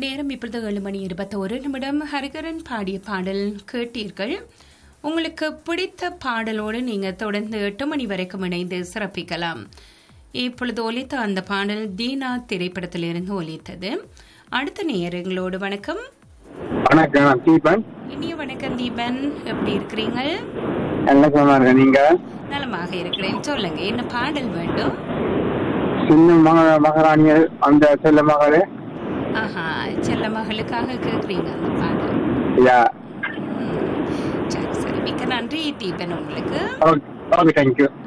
நேரம் இப்பொழுது ஏழு மணி இருபத்தோரு நிமிடம் ஹரிகரன் பாடிய பாடல் கேட்டீர்கள் உங்களுக்கு பிடித்த பாடலோடு நீங்கள் தொடர்ந்து எட்டு மணி வரைக்கும் இணைந்து சிறப்பிக்கலாம் இப்பொழுது ஒலித்த அந்த பாடல் தீனா திரைப்படத்திலிருந்து ஒலித்தது அடுத்த நேரங்களோடு வணக்கம் வணக்கம் நான் தீபன் இனிய வணக்கம் தீபன் எப்படி இருக்கிறீங்க நல்ல சுகமா இருக்கேன் நீங்க நலமாக இருக்கிறேன் சொல்லுங்க என்ன பாடல் வேண்டும் சின்ன மக மகாராணியர் அந்த செல்ல மகளே ஆஹா செல்ல மகளுக்காக கேட்குறீங்க அந்த பாடல் யா ம். சரி சரி மிக்க நன்றி தீபன் உங்களுக்கு ஓகே ஓகே தேங்க்யூ